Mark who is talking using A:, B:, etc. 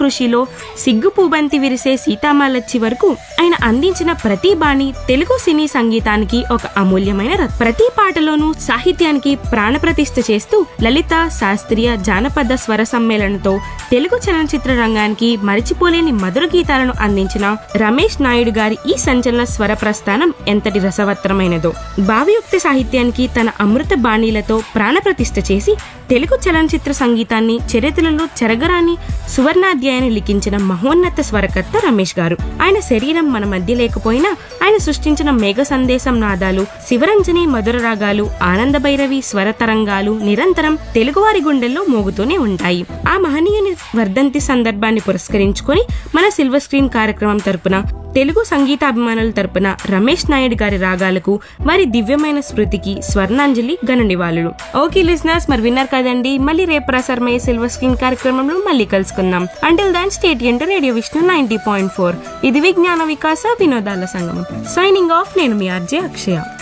A: కృషిలో సిగ్గు పూబంతి విరిసే సీతామాలచ్చి వరకు ఆయన అందించిన ప్రతి బాణి తెలుగు సినీ సంగీతానికి ఒక అమూల్యమైన రత్నం. ప్రతి పాటలోనూ సాహిత్యానికి ప్రాణప్రతిష్ఠ చేస్తూ లలిత శాస్త్రీయ జానపద స్వర సమ్మేళనంతో తెలుగు చలనచిత్ర రంగానికి మరిచిపోలేని మధుర గీతాలను అందించిన రమేష్ నాయుడు గారి ఈ సంచలన స్వర ప్రస్థానం ఎంతటి రసవత్తరమైనదో భావయుక్త సాహిత్యానికి తన అమృత బాణీలతో ప్రాణప్రతిష్ఠ చేసి తెలుగు చలనచిత్ర సంగీతాన్ని చరిత్రలో చెరగరాని సువర్ణాధ్యాయాన్ని లిఖించిన మహోన్నత స్వరకర్త రమేష్ గారు ఆయన శరీరం మన మధ్య లేకపోయినా ఆయన సృష్టించిన మేఘ సందేశం నాదాలు శివరంజని మధుర రాగాలు ఆనంద భైరవి స్వర తరంగాలు నిరంతరం తెలుగువారి గుండెల్లో మోగుతూనే ఉంటాయి ఆ మహనీయుని వర్ధంతి సందర్భాన్ని పురస్కరించుకొని మన సిల్వర్ స్క్రీన్ కార్యక్రమం తరపున తెలుగు సంగీతాభిమానుల తరపున రమేష్ నాయుడు గారి రాగాలకు వారి దివ్యమైన స్మృతికి స్వర్ణాంజలి ఘన నివాళులు ఓకే లిజనర్స్ మరి విన్నారు కదండి మళ్ళీ రేపు ప్రసారమయ్యే సిల్వర్ స్క్రీన్ కార్యక్రమంలో మళ్ళీ కలుసుకుందాం అంటిల్ దాన్ స్టేట్ ఎంటర్ radio Vishnu ninety point four ఇది విజ్ఞాన వికాస వినోదాల సంగమం సైనింగ్ ఆఫ్ నేను మీ ఆర్జే అక్షయ